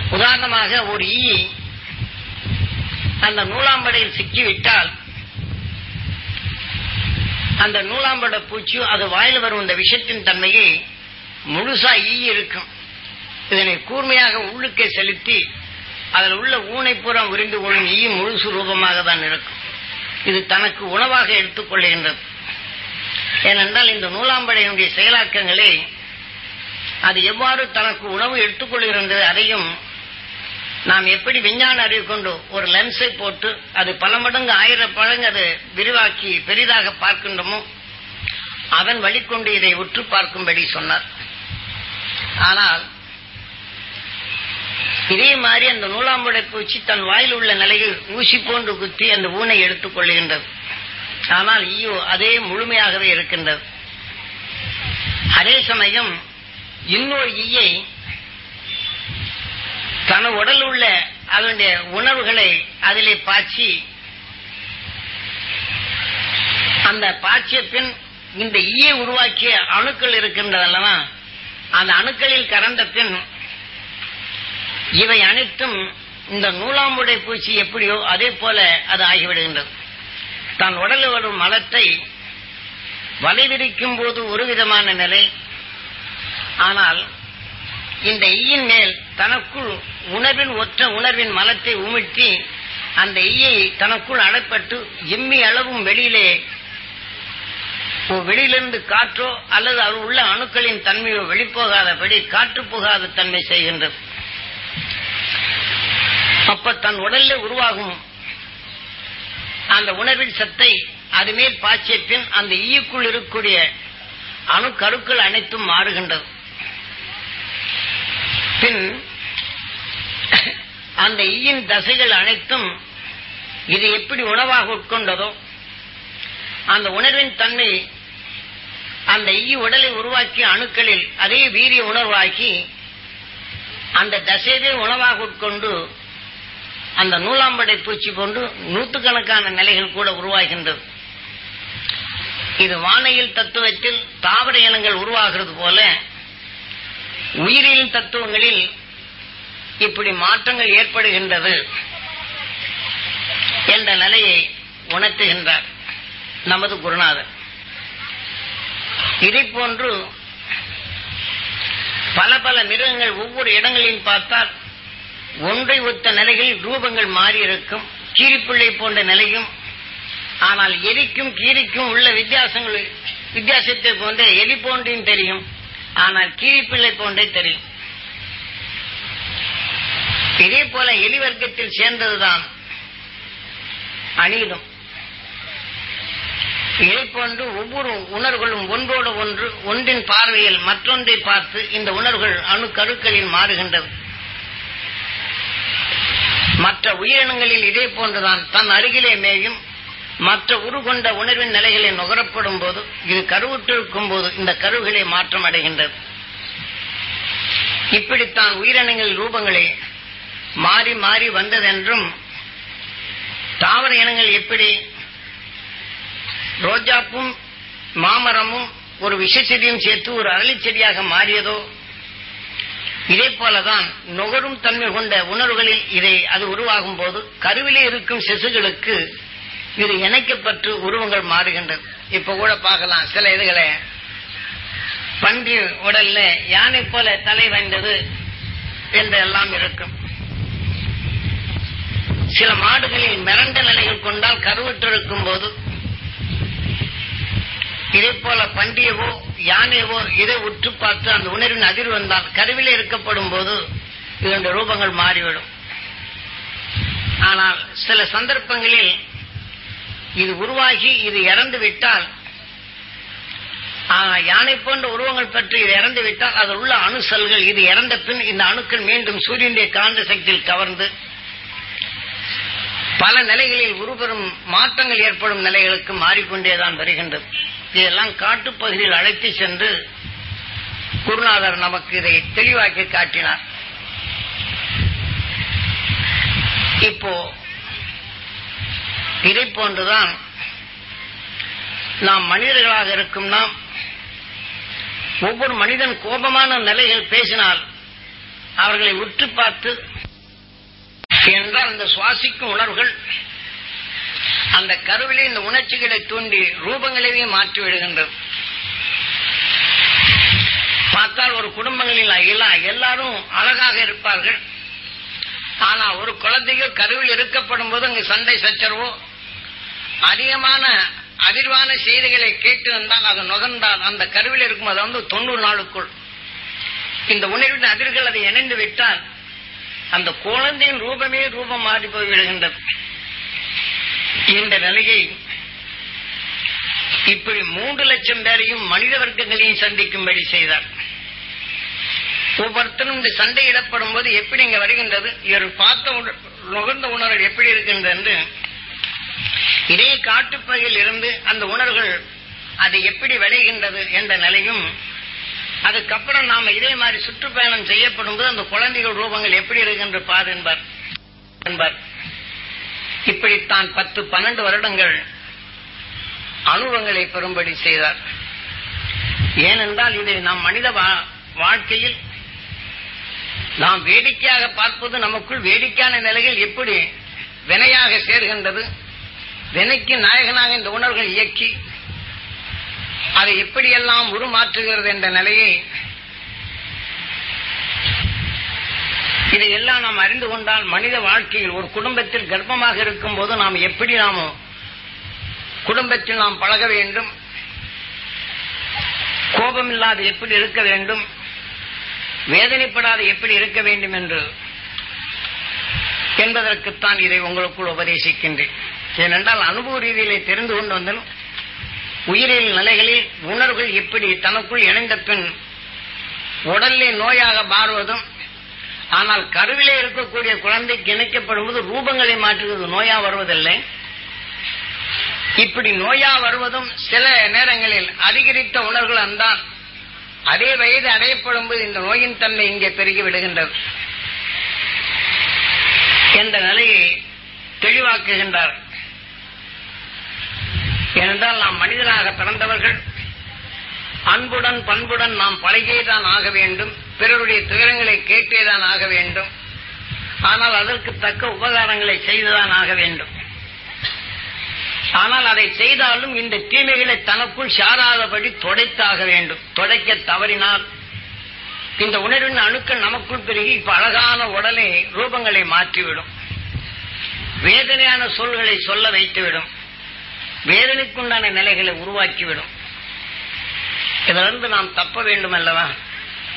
உதாரணமாக ஒரு ஈ அந்த நூலாம்படையில் சிக்கிவிட்டால் அந்த நூலாம்பட பூச்சி அது வாயில் வரும் இந்த விஷத்தின் தன்மையை முழுசா ஈ இருக்கும் இதனை கூர்மையாக உள்ளுக்கே செலுத்தி அதில் உள்ள ஊனை புறம் உறிந்து கொள்ளும் ஈ முழுசு ரூபமாக தான் இருக்கும் இது தனக்கு உணவாக எடுத்துக் கொள்கின்றது ஏனென்றால் இந்த நூலாம்படையினுடைய செயலாக்கங்களே அது எவ்வாறு தனக்கு உணவு எடுத்துக்கொள்கிறது அதையும் நாம் எப்படி விஞ்ஞான அறிவு கொண்டு ஒரு லென்ஸை போட்டு அது பல மடங்கு ஆயிரம் மடங்கு அது விரிவாக்கி பெரிதாக பார்க்கின்றோமோ அதன் வழிகொண்டு இதை உற்று பார்க்கும்படி சொன்னார் ஆனால் இதே மாதிரி அந்த நூலாம்புடை பூச்சி தன் வாயில் உள்ள நிலையில் ஊசி போன்று குத்தி அந்த ஊனை எடுத்துக் கொள்கின்றது ஆனால் ஈயோ அதே முழுமையாகவே இருக்கின்றது அதே சமயம் இன்னொரு ஈயை தன உடல் உள்ள அதனுடைய உணர்வுகளை அதிலே பாய்ச்சி அந்த பாய்ச்சிய பின் இந்த ஈயை உருவாக்கிய அணுக்கள் இருக்கின்றதல்லவா அந்த அணுக்களில் கறந்த பின் இவை அனைத்தும் இந்த நூலாம்புடை பூச்சி எப்படியோ அதே போல அது ஆகிவிடுகின்றது தான் உடலில் வரும் மலத்தை வலைவிரிக்கும் போது ஒரு விதமான நிலை ஆனால் இந்த ஈயின் மேல் தனக்குள் உணர்வின் ஒற்ற உணர்வின் மலத்தை உமிழ்த்தி அந்த ஈயை தனக்குள் அடைப்பட்டு எம்மி அளவும் வெளியிலே வெளியிலிருந்து காற்றோ அல்லது அது உள்ள அணுக்களின் தன்மையோ வெளிப்போகாதபடி காற்று போகாத தன்மை செய்கின்றது அப்ப தன் உடல்ல உருவாகும் அந்த உணர்வின் சத்தை அது மேல் பாய்ச்சிய பின் அந்த ஈயுக்குள் இருக்கக்கூடிய அணு கருக்கள் அனைத்தும் மாறுகின்றது பின் அந்த ஈயின் தசைகள் அனைத்தும் இது எப்படி உணவாக உட்கொண்டதோ அந்த உணர்வின் தன்மை அந்த ஈ உடலை உருவாக்கிய அணுக்களில் அதே வீரிய உணர்வாக்கி அந்த தசையவே உணவாக உட்கொண்டு அந்த நூலாம்படை பூச்சி போன்று நூற்றுக்கணக்கான நிலைகள் கூட உருவாகின்றது இது வானையில் தத்துவத்தில் தாவர இனங்கள் உருவாகிறது போல உயிரியல் தத்துவங்களில் இப்படி மாற்றங்கள் ஏற்படுகின்றது என்ற நிலையை உணர்த்துகின்றார் நமது குருநாதர் இதை போன்று பல பல மிருகங்கள் ஒவ்வொரு இடங்களில் பார்த்தால் ஒன்றை ஒத்த நிலைகளில் ரூபங்கள் மாறி இருக்கும் கீரிப்பிள்ளை போன்ற நிலையும் ஆனால் எலிக்கும் கீரிக்கும் உள்ள வித்தியாசங்கள் வித்தியாசத்தை போன்ற எலி போன்றையும் தெரியும் ஆனால் கீரிப்பிள்ளை போன்றே தெரியும் இதே போல எலி வர்க்கத்தில் சேர்ந்ததுதான் அணிலும் இதை போன்று ஒவ்வொரு உணர்வுகளும் ஒன்றோடு ஒன்று ஒன்றின் பார்வையில் மற்றொன்றை பார்த்து இந்த உணர்வுகள் அணு கருக்களில் மாறுகின்றது மற்ற உயிரினங்களில் இதே போன்றுதான் தன் அருகிலே மேயும் மற்ற உருகொண்ட உணர்வின் நிலைகளை நுகரப்படும் போது இது கருவுற்றிருக்கும் போது இந்த கருவிகளே மாற்றம் அடைகின்றது இப்படித்தான் உயிரினங்கள் ரூபங்களே மாறி மாறி வந்ததென்றும் தாவர இனங்கள் எப்படி ரோஜாப்பும் மாமரமும் ஒரு விஷச்செடியும் சேர்த்து ஒரு அரளிச் செடியாக மாறியதோ இதே போலதான் நுகரும் தன்மை கொண்ட உணர்வுகளில் இதை அது உருவாகும் போது கருவிலே இருக்கும் சிசுகளுக்கு இது இணைக்கப்பட்டு உருவங்கள் மாறுகின்றது இப்ப கூட பார்க்கலாம் சில இதுகளை பன்றி உடல்ல யானை போல தலை வந்தது என்றெல்லாம் இருக்கும் சில மாடுகளில் மிரண்ட நிலைகள் கொண்டால் கருவுற்றிருக்கும் போது இதே போல பண்டியவோ யானையவோ இதை உற்று பார்த்து அந்த உணர்வின் அதிர் வந்தால் கருவிலே இருக்கப்படும் போது இதனுடைய ரூபங்கள் மாறிவிடும் ஆனால் சில சந்தர்ப்பங்களில் இது உருவாகி இது இறந்து விட்டால் யானை போன்ற உருவங்கள் பற்றி இது இறந்து விட்டால் அதில் உள்ள அணு செல்கள் இது இறந்த பின் இந்த அணுக்கள் மீண்டும் சூரியனுடைய காந்த சக்தியில் கவர்ந்து பல நிலைகளில் உருபெறும் மாற்றங்கள் ஏற்படும் நிலைகளுக்கு மாறிக்கொண்டேதான் வருகின்றது இதெல்லாம் காட்டுப்பகுதியில் அழைத்து சென்று குருநாதர் நமக்கு இதை தெளிவாக்கி காட்டினார் இப்போ இதை போன்றுதான் நாம் மனிதர்களாக இருக்கும் நாம் ஒவ்வொரு மனிதன் கோபமான நிலைகள் பேசினால் அவர்களை உற்று பார்த்து என்றால் இந்த சுவாசிக்கும் உணர்வுகள் அந்த கருவிலே இந்த உணர்ச்சிகளை தூண்டி ரூபங்களையே மாற்றி விடுகின்றது பார்த்தால் ஒரு குடும்பங்களில் எல்லா எல்லாரும் அழகாக இருப்பார்கள் ஆனா ஒரு குழந்தையோ கருவில் இருக்கப்படும் போது அங்கு சண்டை சச்சரவோ அதிகமான அதிர்வான செய்திகளை கேட்டு வந்தால் அது நுகர்ந்தால் அந்த கருவில் இருக்கும் அது வந்து தொண்ணூறு நாளுக்குள் இந்த உணர்வின் அதிர்கள் அதை இணைந்து விட்டால் அந்த குழந்தையின் ரூபமே ரூபம் மாறி போய் விடுகின்றது இந்த நிலையை இப்படி மூன்று லட்சம் பேரையும் மனித வர்க்கங்களையும் சந்திக்கும்படி செய்தார் ஒவ்வொருத்தரும் இந்த சண்டையிடப்படும் போது எப்படி இங்க வருகின்றது இவர் பார்த்த உண- நுகர்ந்த உணர்வு எப்படி இருக்கின்றது என்று இதே காட்டுப்பகுதியில் இருந்து அந்த உணர்வுகள் அது எப்படி விளைகின்றது என்ற நிலையும் அதுக்கப்புறம் நாம இதே மாதிரி சுற்றுப்பயணம் செய்யப்படும் போது அந்த குழந்தைகள் ரூபங்கள் எப்படி இருக்கின்ற பார் என்பார் என்பார் இப்படித்தான் பத்து பன்னெண்டு வருடங்கள் அனுபவங்களை பெறும்படி செய்தார் ஏனென்றால் இதை நாம் மனித வா- வாழ்க்கையில் நாம் வேடிக்கையாக பார்ப்பது நமக்குள் வேடிக்கையான நிலையில் எப்படி வினையாக சேர்கின்றது வினைக்கு நாயகனாக இந்த உணர்வுகள் இயக்கி அதை எப்படியெல்லாம் உருமாற்றுகிறது என்ற நிலையை இதையெல்லாம் நாம் அறிந்து கொண்டால் மனித வாழ்க்கையில் ஒரு குடும்பத்தில் கர்ப்பமாக இருக்கும் போது நாம் எப்படி நாம் குடும்பத்தில் நாம் பழக வேண்டும் கோபமில்லாது எப்படி இருக்க வேண்டும் வேதனைப்படாது எப்படி இருக்க வேண்டும் என்று என்பதற்குத்தான் இதை உங்களுக்குள் உபதேசிக்கின்றேன் ஏனென்றால் அனுபவ ரீதியிலே தெரிந்து கொண்டு வந்தாலும் உயிரியல் நிலைகளில் உணர்வுகள் எப்படி தனக்குள் இணைந்த பின் உடலிலே நோயாக மாறுவதும் ஆனால் கருவிலே இருக்கக்கூடிய குழந்தைக்கு இணைக்கப்படும்போது ரூபங்களை மாற்றுவது நோயா வருவதில்லை இப்படி நோயா வருவதும் சில நேரங்களில் அதிகரித்த உணர்வுகள் அந்தான் அதே வயது அடையப்படும் போது இந்த நோயின் தன்மை இங்கே பெருகி விடுகின்றது என்ற நிலையை தெளிவாக்குகின்றார் ஏனென்றால் நாம் மனிதனாக பிறந்தவர்கள் அன்புடன் பண்புடன் நாம் பழகியேதான் ஆக வேண்டும் பிறருடைய துயரங்களை கேட்டேதான் ஆக வேண்டும் ஆனால் அதற்கு தக்க உபகாரங்களை செய்துதான் ஆக வேண்டும் ஆனால் அதை செய்தாலும் இந்த தீமைகளை தனக்குள் சாராதபடி தொடைத்தாக வேண்டும் தொடைக்க தவறினால் இந்த உணர்வின் அணுக்கள் நமக்குள் பெருகி இப்ப அழகான உடலை ரூபங்களை மாற்றிவிடும் வேதனையான சொல்களை சொல்ல வைத்துவிடும் வேதனைக்குண்டான நிலைகளை உருவாக்கிவிடும் இதிலிருந்து நாம் தப்ப வேண்டும் அல்லவா